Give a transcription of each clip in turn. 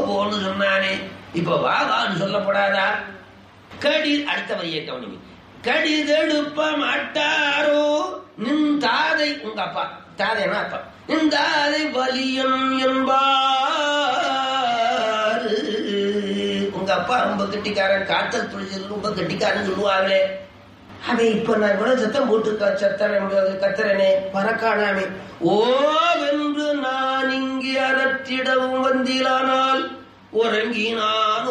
போன்னு சொன்னானே இப்ப வா வான்னு சொல்லப்படாதா கடி அடுத்த வரியை கவனிங்க கடிதெடுப்ப மாட்டாரோ நின் தாதை உங்க அப்பா தாதைனா அப்பா நின் தாதை பலியன் என்பாரு உங்க அப்பா ரொம்ப கெட்டிக்காரன் காத்தல் துளிச்சல் ரொம்ப கெட்டிக்காரன் சொல்லுவாங்களே அவன் இப்ப நான் கூட சத்தம் போட்டு க- சத்தரன் கத்தரனே பறக்கானாமே ஓ வென்று நான் இங்கே அறத்திடவும் வந்திலானால் உறங்கினானோ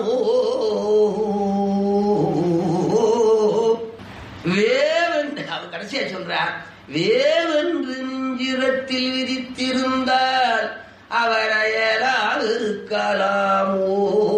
வேவென்று அவன் கடைசியா சொல்றா வேவென்று நெஞ்சிரத்தில் விதித்திருந்தால் அவர் அயலால் இருக்கலாமோ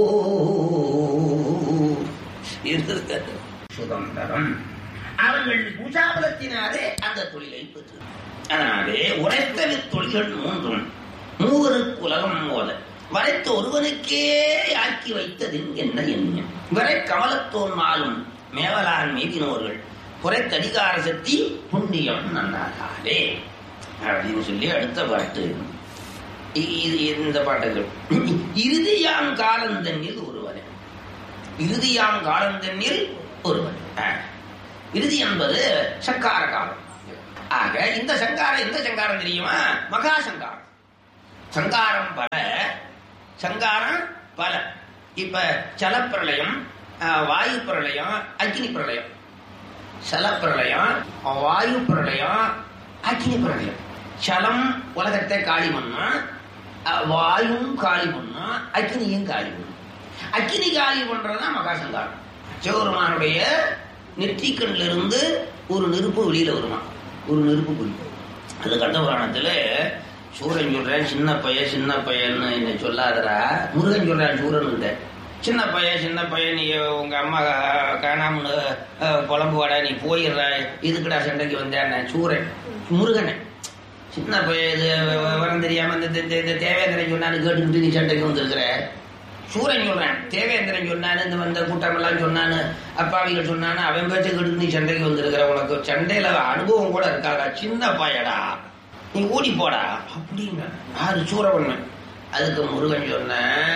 இருந்திருக்கிறது. சுதந்திரம் அவர்கள் பூஜாபலத்தினாலே அந்த தொழிலை பெற்று அதனாலே உரைத்தவி தொழில்கள் மூன்றும் மூவருக்கு உலகம் போல வரைத்த ஒருவனுக்கே ஆக்கி வைத்ததின் என்ன எண்ணம் வரை கமலத்தோன் மாலும் மேவலான் மீதினோர்கள் குறைத்தடிகார சக்தி புண்ணியம் நன்னாகாலே அப்படின்னு சொல்லி அடுத்த பாட்டு இ- இது இந்த பாட்டுகள் இறுதியாம் காலந்தண்ணில் ஒருவனே இறுதியாம் காலந்தண்ணில் ஒருவன் ஆ. இறுதி என்பது சங்கார காலம் ஆக இந்த சங்காரம் எந்த சங்காரம் தெரியுமா மகா சங்காரம் சங்காரம் பல சங்காரம் பல இப்ப ஜலப்பிரளயம் ஆ, வாயு பிரளயம் அக்னி பிரளயம் சலப்பிரளயம் வாயு பிரளயம் அக்னி பிரளயம் சலம் உலகத்தை காலி பண்ணா அஹ், வாயும் காலி பண்ணா அக்னியும் காலி பண்ணும் அக்னி காலி பண்றதுதான் மகாசங்காரம் சிவபெருமானுடைய நெற்றிக்கண்ல இருந்து ஒரு நெருப்பு வெளியில வருமா ஒரு நெருப்பு குறிக்கும் அது கண்ட புராணத்துல சூரன் சொல்றேன் சின்ன பையன் சின்ன பையன்னு என்ன சொல்லாதடா முருகன் சொல்றான் சூரன் கிட்ட சின்ன பையன் சின்ன பையன் நீ உங்க அம்மா கா- காணாமனு அஹ், புலம்புவாடா நீ போயிடுற இதுக்குடா சண்டைக்கு வந்தேன் சூரன் முருகனை சின்ன பையன் இது விவரம் தெரியாம இந்த இந்த- இந்த தேவேந்திரன் சொன்னான்னு கேட்டுக்கிட்டு நீ சண்டைக்கு வந்திருக்கிற சூரன் சொல்றேன் தேவேந்திரன் சொன்னான்னு இந்த வந்த கூட்டம் எல்லாம் சொன்னான்னு அப்பாவிகள் சொன்னான்னு அவன் பேச்சை கேட்டு நீ சண்டைக்கு வந்திருக்கிற உனக்கு சண்டையில அனுபவம் கூட இருக்காதா சின்ன பையடா நீ ஓடி போடா அப்படிங்க யாரு சூரவண்ணன் அதுக்கு முருகன் சொன்ன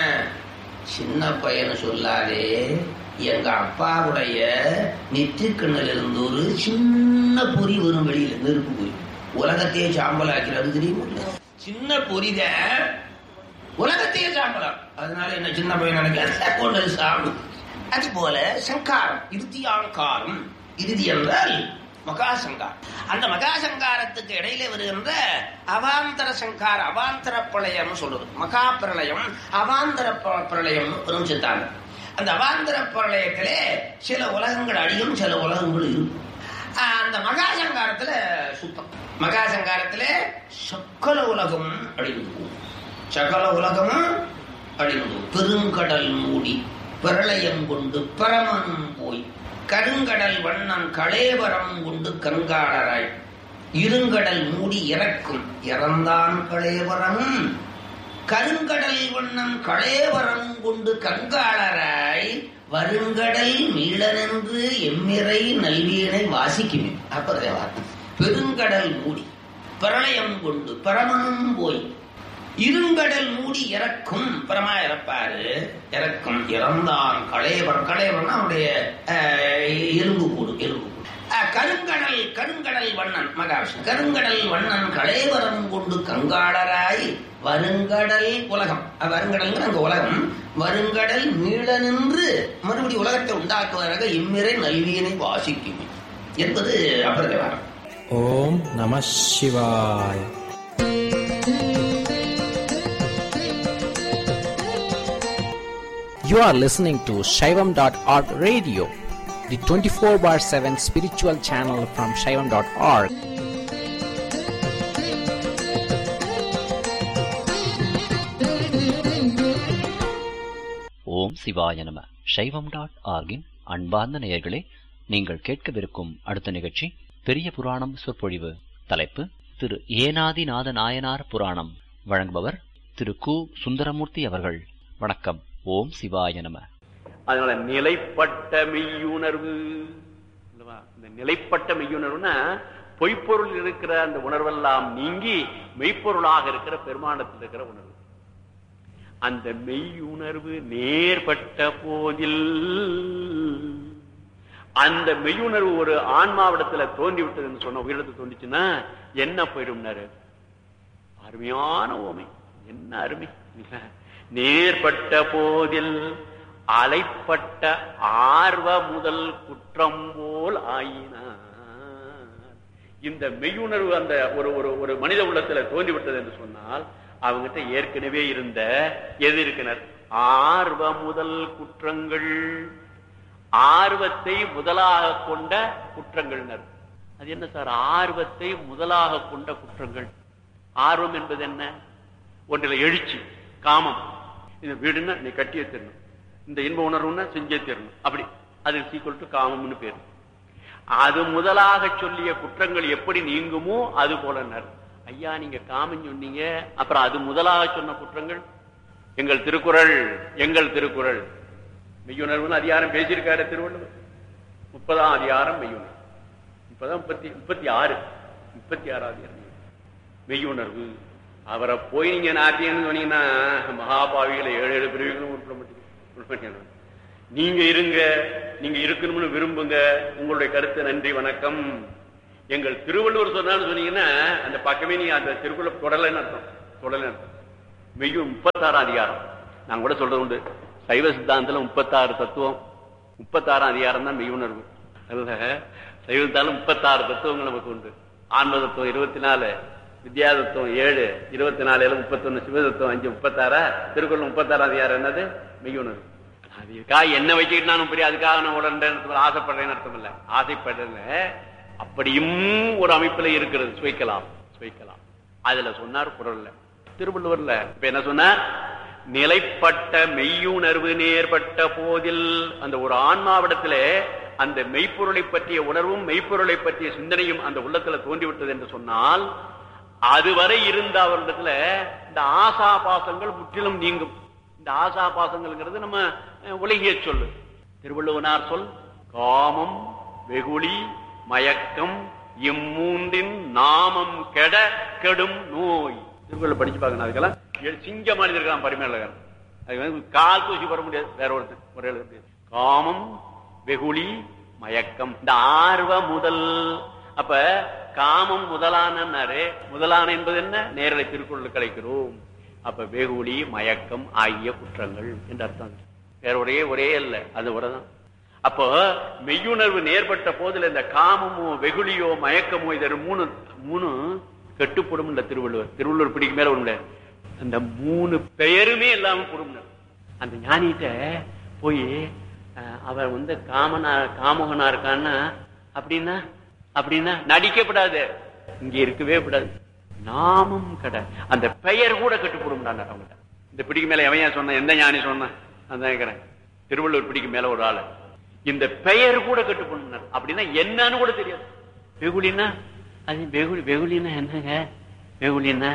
சின்ன பையனை சொல்லாதே எங்க அப்பாவுடைய நெற்றிக்கண்ணில் இருந்து ஒரு சின்ன பொறி வரும் வெளியில நெருப்பு பொறி உலகத்தையே சாம்பல் ஆக்கிறது தெரியுமா சின்ன பொறிதான் உலகத்தையே சாம்பலாம் அதனால என்ன சின்ன பையன் நினைக்காத கொண்டு சாப்பிடும் அது போல சங்காரம் இறுதியாங்காரம் இறுதி என்றால் மகாசங்காரம் அந்த மகாசங்காரத்துக்கு இடையிலே வருகின்ற அவாந்தர சங்கார அவாந்தர பிரளயம் சொல்றது மகா பிரளயம் அவாந்தர ப- பிரளயம் வரும் சித்தாந்தம் அந்த அவாந்தர பிரளயத்திலே சில உலகங்கள் அழியும் சில உலகங்கள் இருக்கும் ஆஹ் அந்த மகாசங்காரத்துல சுத்தம் மகாசங்காரத்துல சக்கல உலகம் அழிந்து போகும் சகல உலகமும் அழிந்து பெருங்கடல் மூடி பிரளயம் கொண்டு பரமனும் போய் கருங்கடல் வண்ணம் களேவரம் கொண்டு கங்காளராய் இருங்கடல் மூடி இறக்கும் இறந்தான் களேவரமும் கருங்கடல் வண்ணம் களேவரம் கொண்டு கங்காளராய் வருங்கடல் மீளனென்று எம்மிறை நல்வீனை வாசிக்குமே அப்பதே வார்த்தை பெருங்கடல் மூடி பிரளயம் கொண்டு பரமனும் போய் இருங்கடல் மூடி இறக்கும் பரமா இறப்பாரு இறக்கும் இறந்தான் களையவன் களையவன் அவனுடைய அஹ், எலும்பு கூடு எலும்பு கூடு அஹ், கருங்கடல் கருங்கடல் வண்ணன் மகாவிஷ்ணு கருங்கடல் வண்ணன் களைவரம் கொண்டு கங்காளராய் வருங்கடல் உலகம் அஹ், வருங்கடல்ங்கிற அங்க உலகம் வருங்கடல் மீள நின்று மறுபடி உலகத்தை உண்டாக்குவதாக இம்மிறை நல்வியனை வாசிக்கும் என்பது அபரதவாரம் ஓம் நம சிவாய You are listening to Shaivam.org radio, the 24 bar 7 spiritual channel from Shaivam.org. ஓம் சிவாய நம சைவம் டாட் ஆர்கின் அன்பார்ந்த நேயர்களே நீங்கள் கேட்கவிருக்கும் அடுத்த நிகழ்ச்சி பெரிய புராணம் சொற்பொழிவு தலைப்பு திரு ஏனாதிநாத நாயனார் புராணம் வழங்குபவர் திரு கு சுந்தரமூர்த்தி அவர்கள் வணக்கம் ஓம் சிவாய நம அதனால நிலைப்பட்ட மெய்யுணர்வு அல்லவா? இந்த நிலைப்பட்ட மெய்யுணர்வுனா பொய்ப்பொருள் இருக்கிற அந்த உணர்வெல்லாம் நீங்கி மெய்ப்பொருளாக இருக்கிற பெருமானத்தில் இருக்கிற உணர்வு அந்த மெய்யுணர்வு நேர்பட்ட போதில் அந்த மெய்யுணர்வு ஒரு ஆன்மாவிடத்துல தோன்றி விட்டதுன்னு சொன்ன உயிரிடத்துல தோண்டிச்சுன்னா என்ன போயிடும்னாரு அருமையான ஓமை என்ன அருமை நேர்பட்ட போதில் அலைப்பட்ட ஆர்வ முதல் குற்றம் போல் ஆயினார் இந்த மெய்யுணர்வு அந்த ஒரு ஒரு ஒரு மனித உள்ளத்துல தோன்றி விட்டது என்று சொன்னால் அவங்ககிட்ட ஏற்கனவே இருந்த எது இருக்கிறனர் ஆர்வ முதல் குற்றங்கள் ஆர்வத்தை முதலாக கொண்ட குற்றங்கள்னர் அது என்ன சார் ஆர்வத்தை முதலாக கொண்ட குற்றங்கள் ஆர்வம் என்பது என்ன ஒன்றில் எழுச்சி காமம் இந்த வீடுன்னா நீ கட்டியே தரணும் இந்த இன்ப உணர்வுன்னா செஞ்சே தரணும் அப்படி அது சீக்குவல் டு காமம்னு பேரு அது முதலாக சொல்லிய குற்றங்கள் எப்படி நீங்குமோ அது போலனர் ஐயா நீங்க காமம் சொன்னீங்க அப்புறம் அது முதலாக சொன்ன குற்றங்கள் எங்கள் திருக்குறள் எங்கள் திருக்குறள் மெய்யுணர்வுன்னு அதிகாரம் பேசியிருக்காரு திருவள்ளுவர் முப்பதாம் அதிகாரம் மெய்யுணர்வு முப்பதாம் முப்பத்தி முப்பத்தி ஆறு முப்பத்தி ஆறாவது அதிகாரம் மெய்யுணர்வு அவரை போய் நீங்க நாட்டியன்னு சொன்னீங்கன்னா மகாபாவிகளை ஏழு ஏழு பிரிவுகளும் உருப்பட மாட்டேங்குது நீங்க இருங்க நீங்க இருக்கணும்னு விரும்புங்க உங்களுடைய கருத்து நன்றி வணக்கம் எங்கள் திருவள்ளுவர் சொன்னான்னு சொன்னீங்கன்னா அந்த பக்கமே நீங்க அந்த திருக்குறள் தொடலைன்னு அர்த்தம் தொடலைன்னு அர்த்தம் மெய்யும் முப்பத்தாறாம் அதிகாரம் நான் கூட சொல்றது உண்டு சைவ சித்தாந்தத்துல முப்பத்தாறு தத்துவம் முப்பத்தாறாம் அதிகாரம் தான் மெய்யுணர்வு அதுல சைவ சித்தாந்தம் முப்பத்தாறு தத்துவங்கள் நமக்கு உண்டு ஆன்ம தத்துவம் இருபத்தி நாலு வித்யா தத்துவம் ஏழு இருபத்தி நாலு முப்பத்தொன்னு சிவ தத்துவம் அஞ்சு முப்பத்தாறா திருக்குறள் முப்பத்தாறாம் அதிகாரம் என்னது மெய்யுணர்வு அதுக்காக என்ன வச்சுக்கிட்டு நானும் பெரிய அதுக்காக நான் உடனே ஆசைப்படுறேன்னு அர்த்தம் இல்ல ஆசைப்படுறேன் அப்படியும் ஒரு அமைப்புல இருக்கிறது சுவைக்கலாம் சுவைக்கலாம் அதுல சொன்னார் குரல்ல திருவள்ளுவர்ல இப்ப என்ன சொன்னார் நிலைப்பட்ட மெய்யுணர்வு நேர்பட்ட போதில் அந்த ஒரு ஆன்மாவிடத்துல அந்த மெய்ப்பொருளை பற்றிய உணர்வும் மெய்ப்பொருளை பற்றிய சிந்தனையும் அந்த உள்ளத்துல தோன்றிவிட்டது என்று சொன்னால் அதுவரை இருந்த அவரிடத்துல இந்த ஆசா பாசங்கள் முற்றிலும் நீங்கும் இந்த ஆசா பாசங்கள்ங்கிறது நம்ம உலகிய சொல்லு திருவள்ளுவனார் சொல் காமம் வெகுளி மயக்கம் இம்மூன்றின் நாமம் கெட கெடும் நோய் திருக்குறள் படிச்சு பாக்கணும் அதுக்கெல்லாம் சிங்க மனிதர் இருக்கான் பரிமேலகன் அது வந்து கால் தூசி போட முடியாது வேற ஒருத்தர் ஒரு எழுத முடியாது காமம் வெகுளி மயக்கம் இந்த ஆர்வ முதல் அப்ப காமம் முதலானாரு முதலான என்பது என்ன நேரலை திருக்குறள் கிடைக்கிறோம் அப்ப வெகுளி மயக்கம் ஆகிய குற்றங்கள் என்று அர்த்தம் வேற ஒரே ஒரே இல்ல அது ஒரேதான் அப்போ மெய்யுணர்வு நேர்பட்ட போதுல இந்த காமமோ வெகுளியோ மயக்கமோ இதர் மூணு மூணு கெட்டுப்படும் இந்த திருவள்ளுவர் திருவள்ளுவர் பிடிக்கு மேல ஒண்ணு அந்த மூணு பெயருமே இல்லாம கொடுங்க அந்த ஞானிகிட்ட போய் அவர் வந்து காமனா காமகனா இருக்கான்னா அப்படின்னா அப்படின்னா நடிக்கப்படாது இங்க இருக்கவே கூடாது நாமும் கடை அந்த பெயர் கூட கட்டுப்படும் அவங்ககிட்ட இந்த பிடிக்கு மேல எவையா சொன்ன எந்த ஞானி சொன்னான் அதான் கேட்கிறேன் திருவள்ளுவர் பிடிக்கு மேல ஒரு ஆளு இந்த பெயர் கூட கட்டுப்படும் அப்படின்னா என்னன்னு கூட தெரியாது வெகுலின்னா அது வெகுலி வெகுலின்னா என்னங்க வெகுலின்னா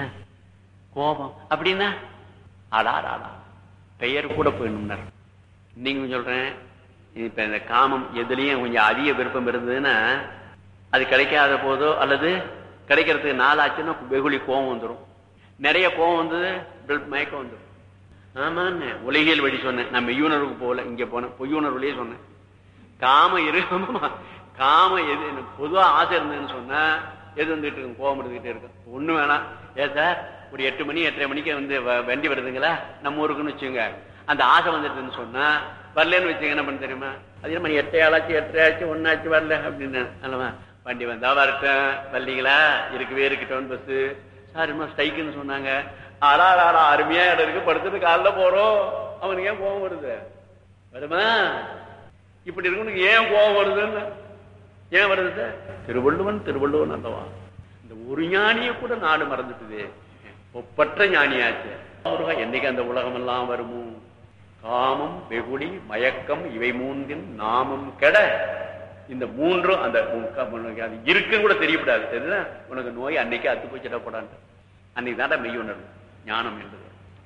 கோபம் அப்படின்னா ஆடா ஆடா பெயர் கூட போயிடணும்னார் நீங்க சொல்றேன் இப்ப இந்த காமம் எதுலயும் கொஞ்சம் அதிக விருப்பம் இருந்ததுன்னா அது கிடைக்காத போதோ அல்லது கிடைக்கிறதுக்கு நாள் ஆச்சுன்னா வெகுளி கோபம் வந்துடும் நிறைய கோபம் வந்தது மயக்கம் வந்துடும் ஆமான்னு உலகியல் வழி சொன்னேன் நான் மெய்யுணர்வுக்கு போகல இங்க போனேன் பொய்யுணர்வுலயே சொன்னேன் காம இருக்கு காம எது பொதுவா ஆசை இருந்ததுன்னு சொன்னா எது வந்துட்டு இருக்கும் கோபம் இருந்துகிட்டே இருக்கும் ஒண்ணு வேணாம் ஏ சார் ஒரு எட்டு மணி எட்டரை மணிக்கு வந்து வண்டி வருதுங்களா நம்ம ஊருக்குன்னு வச்சுங்க அந்த ஆசை வந்துட்டுன்னு சொன்னா வரலன்னு வச்சுங்க என்ன பண்ண தெரியுமா அதே மாதிரி எட்டையாளாச்சு எட்டரையாச்சு ஒன்னாச்சு வரல அப்படின்னு அல்லவா வண்டி வந்தா வரட்டும் வரலீங்களா இருக்கவே இருக்கட்டும் பஸ் சார் இன்னும் ஸ்ட்ரைக்குன்னு சொன்னாங்க ஆடா ஆடா அருமையா இடம் இருக்கு படுத்துட்டு காலைல போறோம் அவனுக்கு ஏன் கோபம் வருது வருமா இப்படி இருக்கணும் ஏன் கோபம் வருதுன்னு ஏன் வருது சார் திருவள்ளுவன் திருவள்ளுவன் அல்லவா இந்த ஒரு ஞானிய கூட நாடு மறந்துட்டுது ஒப்பற்ற ஞானியாச்சு என்னைக்கு அந்த உலகம் எல்லாம் வருமோ காமம் வெகுளி மயக்கம் இவை மூன்றின் நாமம் கெட இந்த மூன்றும் அந்த அது இருக்குன்னு கூட தெரியப்படாது தெரியுதா உனக்கு நோய் அன்னைக்கு அத்து போச்சிடப்படாது அன்னைக்கு தான் மெய்யுணர்வு ஞானம் என்பது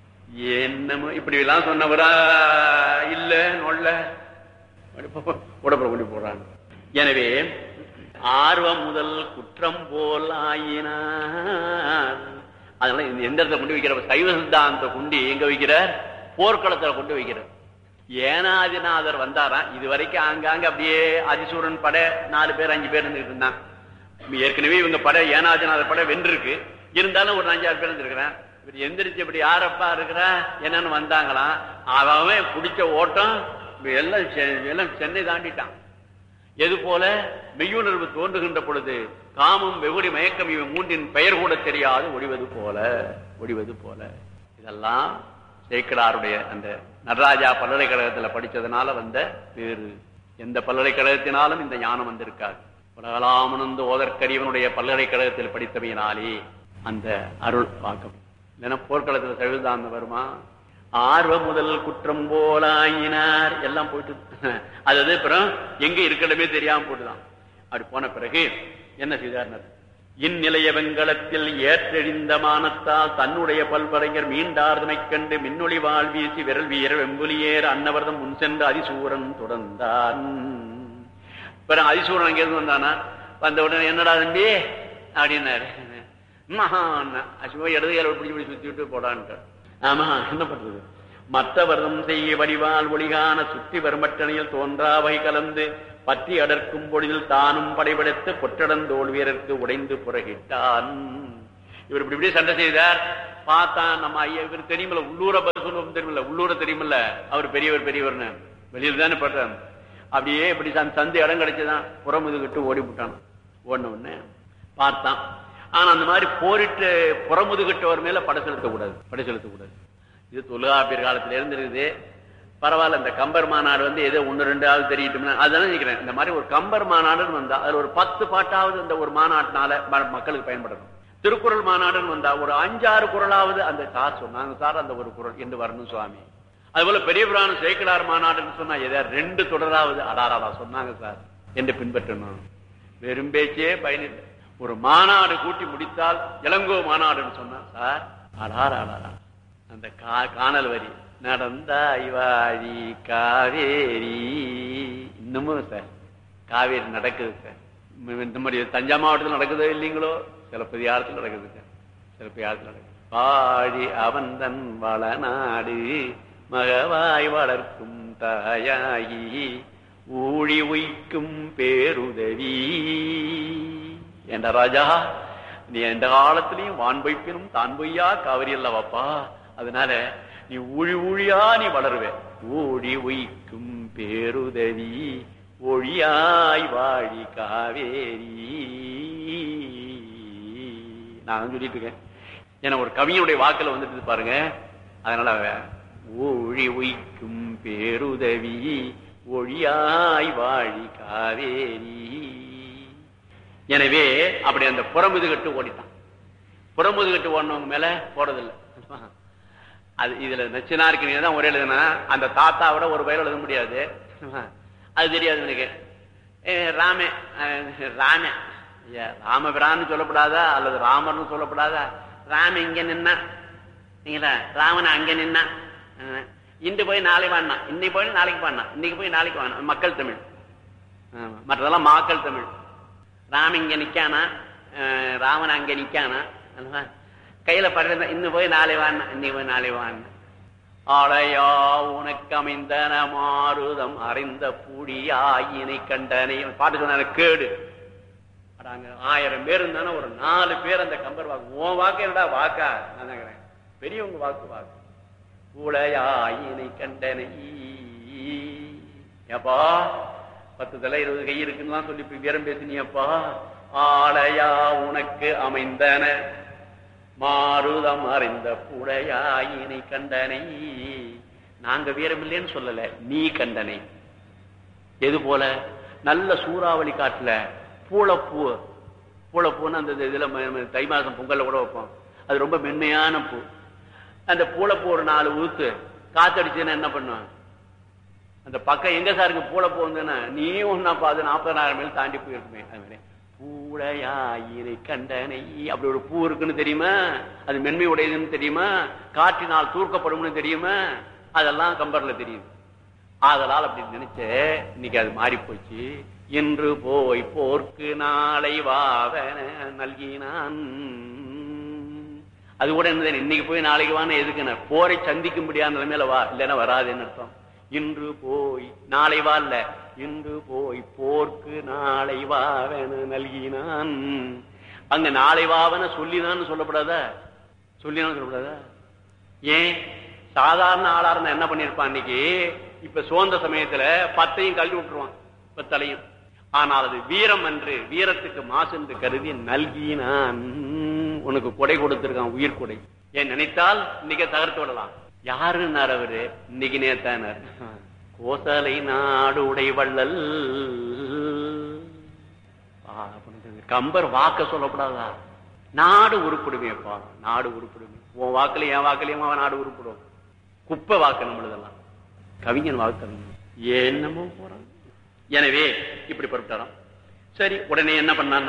என்னமோ இப்படி எல்லாம் சொன்னவரா இல்ல நொல்ல உடம்புல கொண்டு போடுறாங்க எனவே ஆர்வம் முதல் குற்றம் போல் ஆயினார் அதனால எந்த இடத்துல கொண்டு வைக்கிற சைவ சித்தாந்த குண்டி எங்க வைக்கிறார் போர்க்களத்துல கொண்டு வைக்கிறது ஏனாதிநாதர் வந்தாராம் இது வரைக்கும் ஆங்காங்க அப்படியே அதிசூரன் படை நாலு பேர் அஞ்சு பேர் இருந்துட்டு இருந்தான் ஏற்கனவே இவங்க படை ஏனாதிநாதர் படை வென்றிருக்கு இருந்தாலும் ஒரு அஞ்சாறு பேர் இருந்திருக்கிறேன் இவர் எந்திரிச்சு இப்படி யாரப்பா இருக்கிறா என்னன்னு வந்தாங்களாம் அவன் பிடிச்ச ஓட்டம் எல்லாம் செ- எல்லாம் சென்னை தாண்டிட்டான் எது போல மெய்யுணர்வு தோன்றுகின்ற பொழுது காமம் வெகுடி மயக்கம் இவை மூன்றின் பெயர் கூட தெரியாது ஒழிவது போல ஒழிவது போல இதெல்லாம் சேக்கடாருடைய அந்த நடராஜா பல்கலைக்கழகத்துல படிச்சதுனால வந்த பேரு எந்த பல்கலைக்கழகத்தினாலும் இந்த ஞானம் வந்திருக்காது உலகலாமனந்து ஓதற்கரியவனுடைய பல்கலைக்கழகத்தில் படித்தவையினாலே அந்த அருள் பார்க்க இல்லைன்னா போர்க்களத்துல தழுதாந்த வருமா ஆர்வ முதல் குற்றம் போலாயினார் எல்லாம் போயிட்டு அது அது அப்புறம் எங்க இருக்கணுமே தெரியாம போட்டுதான் அப்படி போன பிறகு என்ன செய்தார் இந்நிலைய வெங்கலத்தில் ஏற்றெழிந்த மானத்தால் தன்னுடைய பல்வரைஞர் மீண்டார்தமைக் கண்டு மின்னொளி வாழ் வீசி விரல் வீர வெம்புலியேற அன்னவர்தம் முன் சென்று அதிசூரன் தொடர்ந்தான் பிறகு அதிசூரன் அங்கிருந்து வந்தானா வந்த உடனே என்னடா தம்பி அப்படின்னாரு மகான் அசுவ இடது கையில பிடிச்சி பிடிச்சி சுத்தி விட்டு போடான்ட்டு ஆமா என்ன பண்றது மற்றவர்தம் செய்ய வடிவால் ஒளிகான சுற்றி வருமட்டணையில் தோன்றாவை கலந்து பற்றி அடர்க்கும் பொழுதில் தானும் படைபடைத்து பொற்றடந்தோல் வீரருக்கு உடைந்து புறகிட்டான் இவர் இப்படி இப்படி சண்டை செய்தார் பார்த்தான் நம்ம ஐயா இவர் தெரியுமில்ல உள்ளூர பஸ் தெரியுமில்ல உள்ளூர தெரியுமில்ல அவர் பெரியவர் பெரியவர்னு வெளியில தானே படுறாங்க அப்படியே இப்படி சந்த் சந்து இடம் கிடைச்சதான் புறமுதுகிட்டு ஓடி விட்டான் ஓடின உடனே பார்த்தான் ஆனா அந்த மாதிரி போரிட்டு புறமுதுகிட்டவர் மேல படை செலுத்தக்கூடாது படை செலுத்தக்கூடாது இது தொல்காப்பியர் காலத்துல இருந்து இருக்குது பரவாயில்ல இந்த கம்பர் மாநாடு வந்து ஏதோ ஒன்னு ரெண்டாவது தெரியட்டும்னா அதான் நினைக்கிறேன் இந்த மாதிரி ஒரு கம்பர் மாநாடுன்னு வந்தா அதுல ஒரு பத்து பாட்டாவது இந்த ஒரு மாநாட்டினால ம- மக்களுக்கு பயன்படணும் திருக்குறள் மாநாடுன்னு வந்தா ஒரு அஞ்சாறு குரலாவது அந்த சார் சொன்னாங்க சார் அந்த ஒரு குரல் என்று வரணும் சுவாமி அதுபோல பெரிய புராணம் சேக்கலார் மாநாடுன்னு சொன்னா ஏதோ ரெண்டு தொடராவது அடாராடா சொன்னாங்க சார் என்று பின்பற்றணும் வெறும் பேச்சே பயனில்லை ஒரு மாநாடு கூட்டி முடித்தால் இளங்கோ மாநாடுன்னு சொன்னா சார் அடாரா அடாரா அந்த கா- காணல் வரி நடந்தாய் வாழி காவேரி இன்னமும் சார் காவேரி நடக்குது சார் இந்த- இந்த மாதிரி தஞ்சா மாவட்டத்தில் நடக்குதோ இல்லைங்களோ சிலப்பதிகாரத்தில் நடக்குது சார் சிலப்பதிகாரத்தில் நடக்குது பாடி அவந்தன் வளநாடு மகவாய் வளர்க்கும் தாயாகி ஊழி உய்க்கும் பேருதவி என்ற ராஜா நீ எந்த காலத்திலையும் வான் பொய்ப்பினும் தான் பொய்யா காவிரி அல்லவாப்பா அதனால நீ ஊழி ஊழியா நீ வளருவே ஊழி உய்க்கும் பேருதவி ஒழியாய் வாழி காவேரி நான் சொல்லிட்டு இருக்கேன் ஏன்னா ஒரு கவிஞனுடைய வாக்குல வந்துட்டு பாருங்க அதனால ஊழி உய்க்கும் பேருதவி ஒழியாய் வாழி காவேரி எனவே அப்படி அந்த புறமுதுகட்டு ஓடிட்டான் புறமுதுகட்டு ஓடினவங்க மேல போறதில்லை அது இதுல நச்சினாருக்கு நீ தான் ஒரே எழுதுனா அந்த தாத்தாவோட ஒரு பயிர் எழுத முடியாது அது தெரியாது எனக்கு ஏ, ராமே அஹ், ராமே ஐயா, ராமபிரான்னு சொல்லப்படாதா அல்லது ராமர்னு சொல்லப்படாதா ராம இங்க நின்னா நீங்களா ராமன் அங்க நின்னா அஹ், இன்று போய் நாளை வாடினா இன்னைக்கு போய் நாளைக்கு வாடினா இன்னைக்கு போய் நாளைக்கு வாடினா மக்கள் தமிழ் ஆமா. மற்றதெல்லாம் மாக்கள் தமிழ் ராம இங்க நிக்கானா அஹ், ராமன் அங்க நிக்கானா அல்லவா? கையில படுற இன்னும் போய் நாளை வாடினா இன்னைக்கு போய் நாளை வாடினா ஆளையா உனக்கு அமைந்தன மாறுதம் அறிந்த புடியாயினை கண்டனை பாட்டு சொன்ன கேடு அட, அங்க ஆயிரம் பேர் இருந்தானே ஒரு நாலு பேர் அந்த கம்பர் வாக்கு உன் வாக்கு என்னடா வாக்கா நான் நினைக்கிறேன் பெரியவங்க வாக்கு வாக்கு உளையாயினை கண்டனை ஏப்பா பத்து தலை இருபது கை இருக்குன்னு சொல்லி இப்ப வீரம் பேசினியப்பா ஆளையா உனக்கு அமைந்தன மாறுதம் அறிந்த புடையாயினை கண்டனை நாங்க வீரம் இல்லைன்னு சொல்லல நீ கண்டனை எது போல நல்ல சூறாவளி காட்டுல பூளப்பூ பூளப்பூன்னு அந்த இதுல ம- ம- தை மாசம் பொங்கல்ல கூட வைப்போம் அது ரொம்ப மென்மையான பூ அந்த பூளப்பூ ஒரு நாலு ஊத்து காத்தடிச்சுன்னா என்ன பண்ணுவான் அந்த பக்கம் எங்க சாருக்கு பூளப்பூ வந்துன்னா நீ ஒன்னா பார்த்து நாற்பதாயிரம் மைல் தாண்டி போயிருக்குமே அது மாதிரி பூளையாயிரை கண்டனை அப்படி ஒரு பூ இருக்குன்னு தெரியுமா அது மென்மை உடையதுன்னு தெரியுமா காற்றினால் தூர்க்கப்படும்னு தெரியுமா அதெல்லாம் கம்பர்ல தெரியுது ஆதலால் அப்படி நினைச்ச இன்னைக்கு அது மாறி போச்சு இன்று போய் போர்க்கு நாளை வாவன நல்கினான் அது கூட என்ன இன்னைக்கு போய் நாளைக்கு வான்னு எதுக்குன்னு போரை சந்திக்கும்படியான நிலைமையில வா இல்லைன்னா வராதுன்னு அர்த்தம் இன்று போய் நாளை வா இல்ல இன்று போய் போர்க்கு நாளை வாவென நல்கினான் அங்க நாளை வாவன சொல்லிதான் சொல்லப்படாதா சொல்லிதான் சொல்லப்படாதா ஏன் சாதாரண ஆளா இருந்தா என்ன பண்ணிருப்பான் அன்னைக்கு இப்ப சோர்ந்த சமயத்துல பத்தையும் கழட்டி விட்டுருவான் பத்தலையும் ஆனால் அது வீரம் என்று வீரத்துக்கு மாசு என்று கருதி நல்கினான் உனக்கு கொடை கொடுத்திருக்கான் உயிர் கொடை ஏன் நினைத்தால் இன்னைக்கு தகர்த்து விடலாம் யாருன்னார் அவரு இன்னைக்கு நேத்தானார் கோசலை நாடு உடை வள்ளல் ஆ, அப்படின்றது. கம்பர் வாக்க சொல்லக்கூடாதா நாடு உருப்படுமேப்பா நாடு உருப்படுமே உன் வாக்குல என் வாக்குலயும் அவன் நாடு உருப்படும் குப்பை வாக்கு நம்மளதெல்லாம் கவிஞன் வாக்கு கவிஞன் என்னமோ போறான் எனவே இப்படி பொறுப்பிட்டாராம் சரி உடனே என்ன பண்ணான்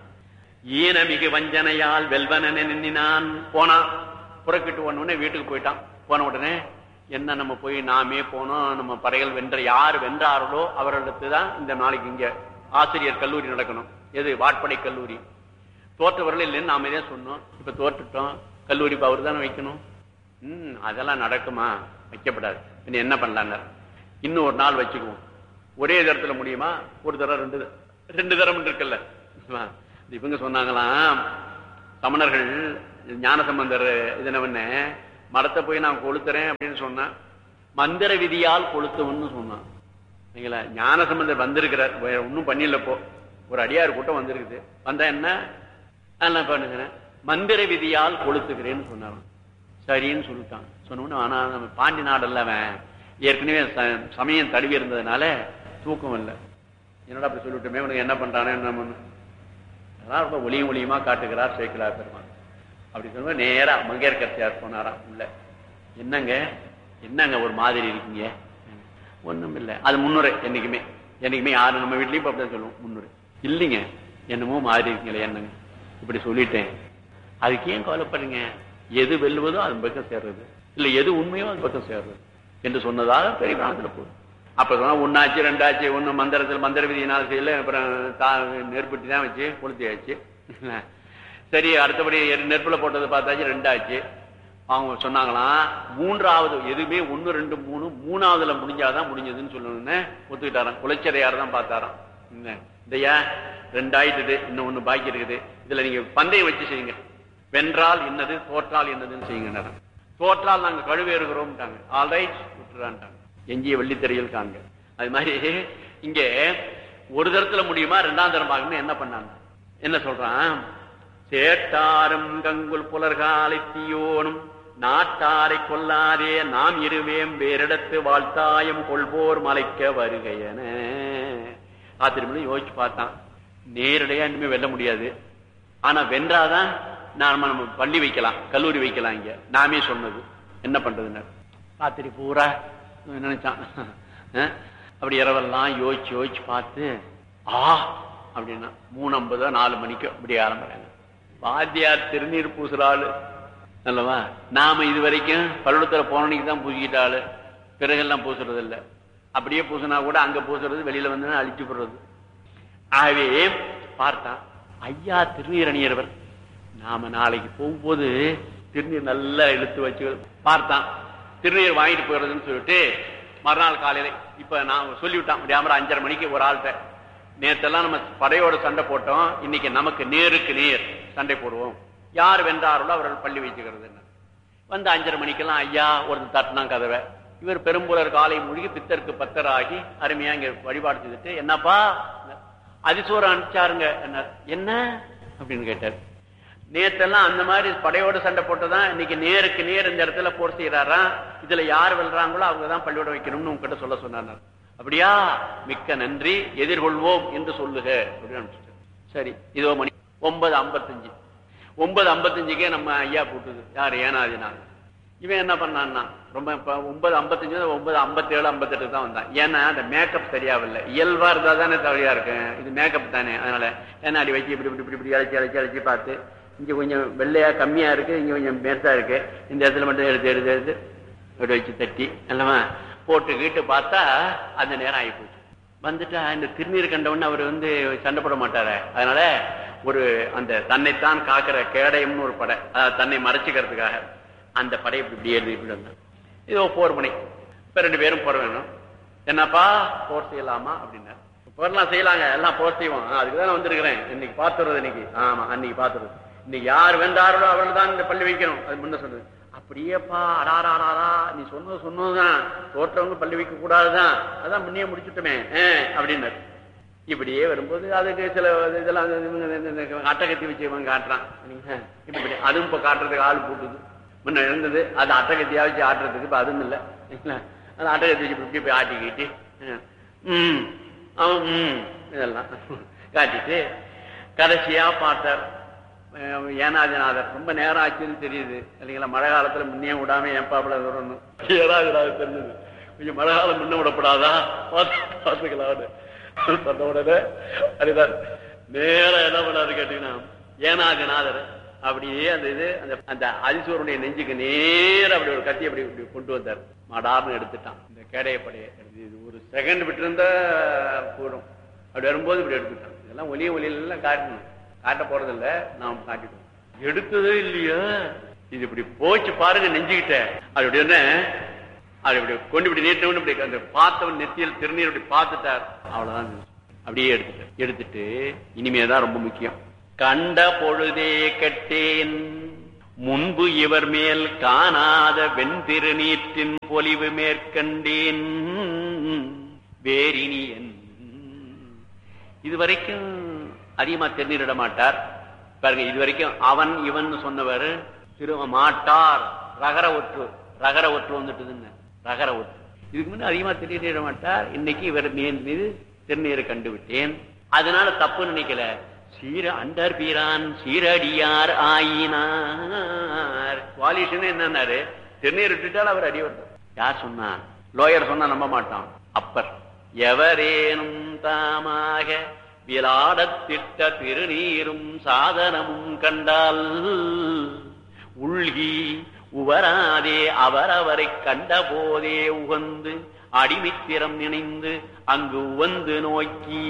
ஈனமிகு வஞ்சனையால் வெல்வன நின்னான் போனான் புறக்கிட்டு உடனே வீட்டுக்கு போயிட்டான் போன உடனே என்ன நம்ம போய் நாமே போனோம் நம்ம படைகள் வென்ற யார் வென்றார்களோ அவர்களுக்கு தான் இந்த நாளைக்கு இங்க ஆசிரியர் கல்லூரி நடக்கணும் எது வாட்படை கல்லூரி தோற்றவர்கள் இல்லைன்னு நாம இதே சொன்னோம் இப்ப தோற்றுட்டோம் கல்லூரி இப்ப அவர் தானே வைக்கணும் ம் அதெல்லாம் நடக்குமா வைக்கப்படாது பின்ன என்ன பண்ணலான்னார் இன்னும் ஒரு நாள் வச்சுக்குவோம் ஒரே தரத்துல முடியுமா ஒரு தரம் ரெண்டு த- ரெண்டு தரம் இருக்குல்ல ஆமா. இவங்க சொன்னாங்களாம் சமணர்கள் ஞானசம்பந்தர் இதனவன மரத்தை போய் நான் கொளுத்துறேன் அப்படின்னு சொன்னேன் மந்திர விதியால் கொளுத்துவன்னு சொன்னான் நீங்களா ஞானசம்பந்தர் வந்திருக்கிறார் வேற ஒண்ணும் பண்ணிடல போ ஒரு அடியார் கூட்டம் வந்திருக்குது வந்தா என்ன என்ன பண்ணுகிறேன் மந்திர விதியால் கொளுத்துகிறேன்னு சொன்னாராம் சரின்னு சொல்லிட்டான் சொன்ன ஆனா நம்ம பாண்டி நாடல்ல அவன் ஏற்கனவே ச- சமயம் தழுவி இருந்ததுனால தூக்கம் இல்லை என்னடா அப்படி சொல்லிவிட்டுமே உனக்கு என்ன பண்றானே என்ன பண்ணு அதான் ரொம்ப ஒளியும் ஒளியுமா காட்டுகிறார் சேக்கிலார் பெருமான் அப்படி சொல்லும்போது நேரா மங்கையர்கத்தியார் போனாராம் உள்ள என்னங்க என்னங்க ஒரு மாதிரி இருக்கீங்க ஒண்ணும் இல்லை அது முன்னுரை என்னைக்குமே என்னைக்குமே யாரு நம்ம வீட்லயும் இப்ப அப்படிதான் சொல்லுவோம் முன்னுரை இல்லைங்க என்னமோ மாதிரி இருக்கீங்களே என்னங்க இப்படி சொல்லிட்டேன் அதுக்கு ஏன் கவலைப்படுறீங்க எது வெல்லுவதோ அது பக்கம் சேர்றது இல்ல எது உண்மையோ அது பக்கம் சேர்றது என்று சொன்னதாக பெரிய பிராணத்துல போகுது அப்ப சொன்னா ஒன்னாச்சு ரெண்டாச்சு ஒண்ணு மந்திரத்தில் மந்திர விதியினால செய்யல அப்புறம் தா- நெருப்பட்டி தான் வச்சு கொளுத்தியாச்சு சரி அடுத்தபடி எரு- நெருப்புல போட்டது பார்த்தாச்சு ரெண்டாச்சு அவங்க சொன்னாங்களாம் மூன்றாவது எதுவுமே ஒண்ணு ரெண்டு மூணு மூணாவதுல முடிஞ்சாதான் முடிஞ்சதுன்னு சொல்லணும்னு ஒத்துக்கிட்டாராம் குலைச்சரையார் தான் பார்த்தாராம் என்ன, இதையா ரெண்டாயிட்டுது இன்னும் ஒண்ணு பாக்கி இருக்குது இதுல நீங்க பந்தயம் வச்சு செய்யுங்க வென்றால் என்னது தோற்றால் என்னதுன்னு செய்யுங்க தோற்றால் நாங்க கழுவேறுகிறோம்ட்டாங்க ஆல்ரைட் விட்டுறான்ட்டாங்க எஞ்சிய வெள்ளித்திரையில் காண்க அது மாதிரி இங்க ஒரு தரத்துல முடியுமா ரெண்டாம் தரம் பார்க்கணும் என்ன பண்ணாங்க என்ன சொல்றான் சேட்டாரும் கங்குல் புலர்காலை தீயோனும் நாட்டாரை கொல்லாதே நாம் இருவேம் வேறிடத்து வாழ்த்தாயம் கொள்வோர் மலைக்க வருகையன ஆத்திரமணி யோசிச்சு பார்த்தான் நேரடியா இனிமே வெல்ல முடியாது ஆனா வென்றாதான் நாம நம்ம பள்ளி வைக்கலாம் கல்லூரி வைக்கலாம் இங்க நாமே சொன்னது என்ன பண்றதுன்னு ராத்திரி பூரா நினைச்சான் அஹ், அப்படி இரவெல்லாம் யோசிச்சு யோசிச்சு பார்த்து ஆ அப்படின்னா மூணு ஐம்பதோ நாலு மணிக்கு அப்படி ஆரம்பிறாங்க வாத்தியார் திருநீர் பூசுற ஆளு அல்லவா நாம இது வரைக்கும் பள்ளிக்கூடத்துல போனனைக்கு தான் பூசிக்கிட்ட ஆளு பிறகெல்லாம் பூசுறது இல்ல அப்படியே பூசினா கூட அங்க பூசுறது வெளியில வந்து அழிச்சு போடுறது ஆகவே பார்த்தான் ஐயா திருநீரணியர்வர் நாம நாளைக்கு போகும்போது திருநீர் நல்லா இழுத்து வச்சு பார்த்தான் திருநீர் வாங்கிட்டு போயிடுறதுன்னு சொல்லிட்டு மறுநாள் காலையில இப்ப நான் சொல்லிவிட்டான் முடியாம அஞ்சரை மணிக்கு ஒரு ஆள்கிட்ட நேத்தெல்லாம் நம்ம படையோட சண்டை போட்டோம் இன்னைக்கு நமக்கு நேருக்கு நேர் சண்டை போடுவோம் யார் வென்றார்களோ அவர்கள் பள்ளி வைச்சுக்கிறது வந்து அஞ்சரை மணிக்கெல்லாம் ஐயா ஒருத்தர் தட்டினா கதவை இவர் பெரும்புலர் காலை மூழ்கி பித்தருக்கு பத்தர் ஆகி அருமையா இங்க வழிபாடு செய்துட்டு என்னப்பா அதிசோரம் அனுப்பிச்சாருங்க என்ன என்ன அப்படின்னு கேட்டார் நேத்தெல்லாம் அந்த மாதிரி படையோட சண்டை போட்டுதான் இன்னைக்கு நேருக்கு நேர் இந்த இடத்துல போர் செய்யறாராம் இதுல யார் வெல்றாங்களோ அவங்க தான் பள்ளியோட வைக்கணும்னு உங்ககிட்ட சொல்ல சொன்னார் அப்படியா மிக்க நன்றி எதிர்கொள்வோம் என்று சொல்லுக அப்படின்னு அனுப்பிச்சிட்டார். சரி இதோ மணி ஒன்பது ஐம்பத்தஞ்சு ஒன்பது ஐம்பத்தஞ்சுக்கே நம்ம ஐயா போட்டுது யார் ஏனாதினாங்க இவன் என்ன பண்ணான்னா ரொம்ப இப்ப ஒன்பது ஐம்பத்தஞ்சு ஒன்பது ஐம்பத்தேழு ஐம்பத்தெட்டு தான் வந்தான் ஏன்னா அந்த மேக்கப் சரியாவில்லை இயல்பா இருந்தா தானே தவறியா இருக்கு இது மேக்கப் தானே அதனால ஏன்னா அடி வச்சு இப்படி இப்படி இப்படி இப்படி அழைச்சி அழைச்சி அழைச்சி பார்த்து இங்க கொஞ்சம் வெள்ளையா கம்மியா இருக்கு இங்க கொஞ்சம் பெருசா இருக்கு இந்த இடத்துல மட்டும் எடுத்து எடுத்து எடுத்து இப்படி வச்சு தட்டி அல்லவா போட்டு கீட்டு பார்த்தா அந்த நேரம் ஆகி போச்சு வந்துட்டா இந்த திருநீர் கண்டவொன்னு அவர் வந்து சண்டை போட மாட்டாரு அதனால ஒரு அந்த தன்னைத்தான் காக்கிற கேடயம்னு ஒரு படை அதாவது தன்னை மறைச்சுக்கிறதுக்காக அந்த படை இப்படி இப்படி எழுதி இப்படி வந்தாங்க இதோ போர் முனை இப்ப ரெண்டு பேரும் போற வேணும் என்னப்பா போர் செய்யலாமா அப்படின்னாரு போர்லாம் செய்யலாங்க எல்லாம் போர் செய்வோம் ஆ, அதுக்குதான் நான் வந்திருக்கிறேன் இன்னைக்கு பாத்துறது இன்னைக்கு ஆமா அன்னைக்கு பாத்துறது இன்னைக்கு யார் வென்றார்களோ அவர்கள் தான் இந்த பள்ளி வைக்கணும் அது முன்ன சொன்னது அப்படியேப்பா அடாராடாரா நீ சொன்னது சொன்னதுதான் தோற்றவங்க பள்ளி வைக்க கூடாதுதான் அதான் முன்னே முடிச்சுட்டோமே ஆ, அப்படின்னாரு இப்படியே வரும்போது அதுக்கு சில இதெல்லாம் இவங்க இந்த- இந்த அட்டகத்தி வச்சு இவன் காட்டுறான் சரிங்களா? இப்படி அதுவும் இப்ப காட்டுறதுக்கு ஆள் போட்டுது முன்ன இருந்தது அது அட்டகத்தியா வச்சு ஆட்டுறதுக்கு இப்ப அதுவும் இல்லை சரிங்களா? அது அட்டகத்தி வச்சு இப்படி போய் ஆட்டிக்கிட்டு ம் அவன் ம் இதெல்லாம் காட்டிட்டு கடைசியா பார்த்தார் அஹ் ஏனாதிநாதர் ரொம்ப நேரம் ஆச்சுன்னு தெரியுது இல்லைங்களா மழை காலத்துல முன்னே விடாம என் பாப்பில வரணும் ஏனாதிநாதர் தெரிஞ்சது கொஞ்சம் மழை காலம் முன்ன விடப்படாதா பார்த்து பார்த்துக்கலாம்னு சொன்ன உடனே அதுதான் நேரம் என்ன பண்ணாரு கேட்டீங்கன்னா ஏனாதிநாதர் அப்படியே அந்த இது அந்த அந்த அதிசூரனுடைய நெஞ்சுக்கு நேரம் அப்படி ஒரு கத்தி அப்படி இப்படி கொண்டு வந்தார் மடார்னு எடுத்துட்டான் இந்த கேடையப்படையை எடுத்து இது ஒரு செகண்ட் விட்டு இருந்தா கூடும் அப்படி வரும்போது இப்படி எடுத்துட்டான் இதெல்லாம் ஒலிய ஒலியில எல்லாம் காட்டணும் காட்ட போறது இல்ல நாம் காட்டிட்டோம் எடுத்ததே இல்லையா இது இப்படி போச்சு பாருங்க நெஞ்சுக்கிட்ட அது இப்படி என்ன அது இப்படி கொண்டு இப்படி நீட்டவன் இப்படி அந்த பார்த்தவன் நெத்தியில் திருநீர் இப்படி பார்த்துட்டார் அவ்வளவுதான் அப்படியே எடுத்துட்டார் எடுத்துட்டு இனிமேதான் ரொம்ப முக்கியம் கண்ட பொழுதே கெட்டேன் முன்பு இவர் மேல் காணாத வெண்திருநீற்றின் பொலிவு மேற்கண்டேன் வேரினியன் இதுவரைக்கும் அதிகமா தெரிஞ்சிட மாட்டார் பாருங்க இதுவரைக்கும் அவன் இவன் சொன்னவர் திரு மாட்டார் ரகர ஒற்று ரகர ஒற்று வந்துட்டுதுன்னு ரகர ஒற்று இதுக்கு முன்ன அதிகமா தெரிஞ்சிட மாட்டார் இன்னைக்கு இவர் மீன் மீது திருநீரை கண்டு விட்டேன் அதனால தப்பு நினைக்கல சீர அண்டர் பீரான் சீரடியார் ஆயினார் குவாலிஷன் என்னன்னாரு திருநீர் விட்டுட்டால் அவர் அடி வந்தார் யார் சொன்னா லோயர் சொன்னா நம்ப மாட்டான் அப்பர் எவரேனும் தாமாக விளாடத்திட்ட திருநீரும் சாதனமும் கண்டால் உள்கி உவராதே அவரவரை கண்ட போதே உகந்து அடிமைத்திறம் நினைந்து அங்கு உவந்து நோக்கி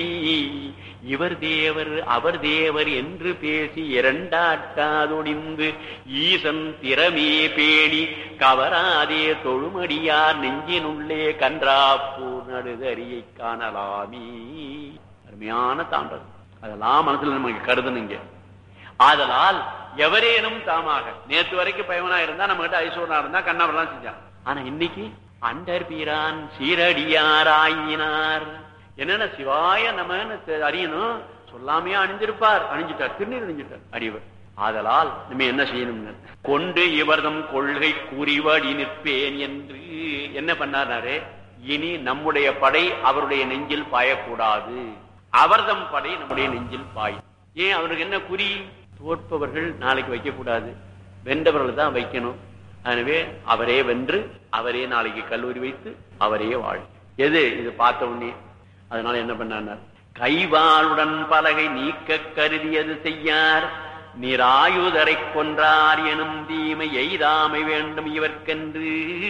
இவர் தேவர் அவர் தேவர் என்று பேசி இரண்டாட்டாதொடிந்து ஈசன் திறமே பேணி கவராதே தொழுமடியார் நெஞ்சினுள்ளே கன்றாப்பூர் நடுதறியை காணலாமே அருமையான தாண்டல் அதெல்லாம் மனசுல நமக்கு கருதணுங்க ஆதலால் எவரேனும் தாமாக நேத்து வரைக்கும் பயவனா இருந்தா நம்ம கிட்ட ஐசோனா இருந்தா கண்ணாவெல்லாம் செஞ்சான் ஆனா இன்னைக்கு அண்டர் பீரான் சீரடியாராயினார் என்னன்னா சிவாய நமன்னு தெ- அறியணும் சொல்லாமையே அணிஞ்சிருப்பார் அணிஞ்சிட்டார் திருநீர் அணிஞ்சிட்டார் அடிவர் ஆதலால் நம்ம என்ன செய்யணும் கொண்டு இவர்தம் கொள்கை கூறிவடி நிற்பேன் என்று என்ன பண்ணாரு இனி நம்முடைய படை அவருடைய நெஞ்சில் பாயக்கூடாது அவர்தம் படை நம்முடைய நெஞ்சில் பாய் ஏன் அவருக்கு என்ன குறி தோற்பவர்கள் நாளைக்கு வைக்க கூடாது வென்றவர்கள் தான் வைக்கணும் எனவே அவரே வென்று அவரே நாளைக்கு கல்லூரி வைத்து அவரே வாழ் எது இது பார்த்த உடனே அதனால என்ன பண்ணார் கைவாளுடன் பலகை நீக்க கருதியது செய்யார் நிராயுதரை கொன்றார் எனும் தீமை எய்தாமை வேண்டும் இவர்க்கென்று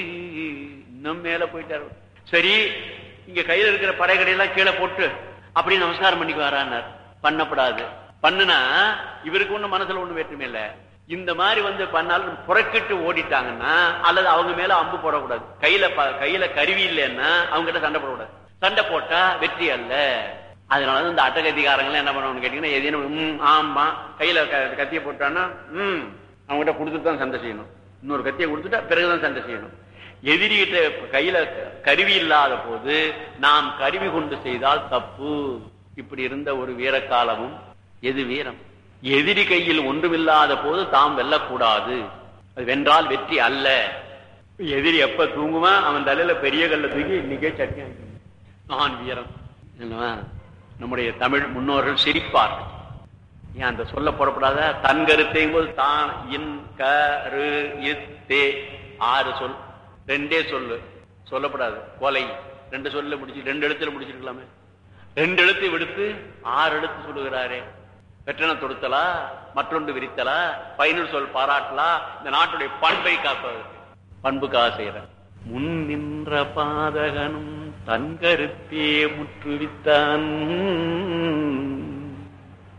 இன்னும் மேல போயிட்டார் சரி இங்க கையில இருக்கிற படைகளை எல்லாம் கீழே போட்டு அப்படி நமஸ்காரம் பண்ணிக்கு வரானார் பண்ணப்படாது பண்ணுனா இவருக்கு ஒண்ணு மனசுல ஒண்ணு வேற்றுமை இல்ல இந்த மாதிரி வந்து பண்ணாலும் புறக்கிட்டு ஓடிட்டாங்கன்னா அல்லது அவங்க மேல அம்பு போடக்கூடாது கையில ப- கையில கருவி இல்லைன்னா அவங்க கிட்ட சண்டை போடக்கூடாது சண்டை போட்டா வெற்றி அல்ல அதனால இந்த அட்டகதிகாரங்கள் என்ன பண்ணுவாங்க கேட்டீங்கன்னா எதையும் ம், ஆமா கையில க- கத்தியை போட்டான்னா ம் அவங்ககிட்ட கொடுத்துட்டு தான் சண்டை செய்யணும் இன்னொரு கத்தியை கொடுத்துட்டா பிறகுதான் சண்டை செய்யணும் எதிரிகிட்ட கையில கருவி இல்லாத போது நாம் கருவி கொண்டு செய்தால் தப்பு இப்படி இருந்த ஒரு வீரக்காலமும் எது வீரம் எதிரி கையில் ஒன்றுமில்லாத போது தாம் வெல்லக்கூடாது அது வென்றால் வெற்றி அல்ல எதிரி எப்ப தூங்குவான் அவன் தலையில பெரிய கல்ல தூக்கி இன்னைக்கே சட்னி ஆக்கிடுவான். நான் வீரம் என்னவா? நம்முடைய தமிழ் முன்னோர்கள் சிரிப்பார்கள் ஏன் அந்த சொல்ல போடப்படாத தன் கருத்தையும் போது தான் இன் க ரு இத்தே ஆறு சொல் ரெண்டே சொல்லு சொல்லப்படாது கொலை ரெண்டு சொல்ல முடிச்சு ரெண்டு எழுத்துல முடிச்சிருக்கலாமே ரெண்டு எழுத்தை விடுத்து ஆறு எழுத்து சொல்லுகிறாரே வெற்றன தொடுத்தலா மற்றொன்று விரித்தலா பயனுள் சொல் பாராட்டலா இந்த நாட்டுடைய பண்பை காப்பதற்கு பண்புக்காக செய்யற முன் நின்ற பாதகனும் தன் கருத்தே முற்றுவித்தான்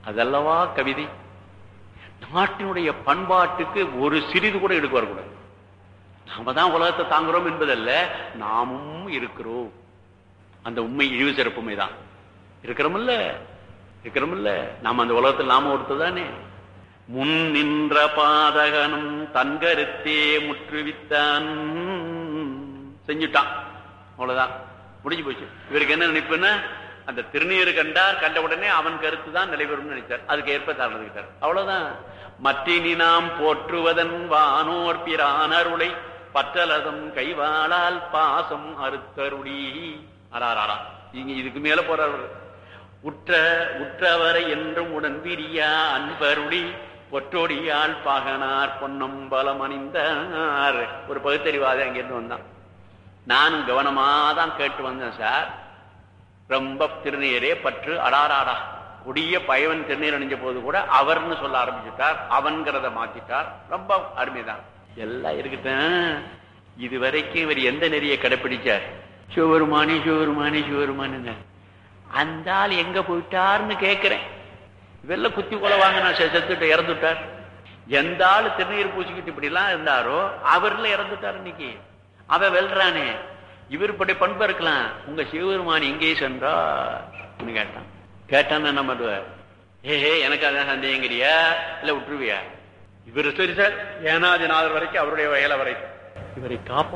அதல்லவா கவிதை நாட்டினுடைய பண்பாட்டுக்கு ஒரு சிறிது கூட எடுக்க வரக்கூடாது நாம தான் உலகத்தை தாங்குறோம் என்பதல்ல நாமும் இருக்கிறோம் அந்த உண்மை இழிவு சிறப்புமை தான் இருக்கிறோமில்ல இருக்கிறோமில்ல நாம அந்த உலகத்தில் நாம ஒருத்ததானே முன் நின்ற பாதகனும் தன்கருத்தே முற்றுவித்தான் செஞ்சுட்டான் அவ்வளவுதான் முடிஞ்சு போச்சு இவருக்கு என்ன நினைப்புன்னா அந்த திருநீர் கண்டார் கண்ட உடனே அவன் கருத்து தான் நிலைபெறும் நினைச்சார் அதுக்கு ஏற்ப நடந்துகிட்டார் அவ்வளவுதான் மற்றினி நாம் போற்றுவதன் வானோர் பிரானருளை பற்றலதம் கைவாளால் பாசம் அறுத்தருளி அராரா இங்க இதுக்கு மேல போறார் உற்ற உற்றவரை என்றும் உடன் விரியா அன்பருளி பொற்றோடியால் பாகனார் பொன்னம்பலம் அணிந்தார் ஒரு பகுத்தறிவாத அங்கிருந்து வந்தான் நானும் கவனமா தான் கேட்டு வந்தேன் சார் ரொம்ப திருநீரே பற்று அடாராடா கொடிய பயவன் திருநீர் அணிஞ்ச போது கூட அவர்னு சொல்ல ஆரம்பிச்சுட்டார் அவன்கிறத மாத்திட்டார் ரொம்ப அருமைதான் எல்லாம் இருக்கட்டும் இது வரைக்கும் இவர் எந்த நெறியை கடைப்பிடிச்சார் சிவருமானி சிவருமானி சிவருமானு அந்த ஆள் எங்க போயிட்டார்னு கேட்கிறேன் இவெல்லாம் குத்தி கொலை வாங்கினா செத்துட்டு இறந்துட்டார் எந்த ஆள் திருநீர் பூசிக்கிட்டு இப்படி எல்லாம் இருந்தாரோ அவர்ல இறந்துட்டார் இன்னைக்கு அவன் வெல்றானே இவர் இப்படி பண்பு இருக்கலாம் உங்க சிவபெருமான் எங்கே சென்றார் கேட்டான் கேட்டான்னு என்ன பண்ணுவார் ஏஹே எனக்கு அதான் சந்தேகங்கிறியா இல்ல விட்டுருவியா இவர் சரி சார் ஏனாதிநாதர் வரைக்கும் அவருடைய வயல வரைக்கும் இவரை காப்பா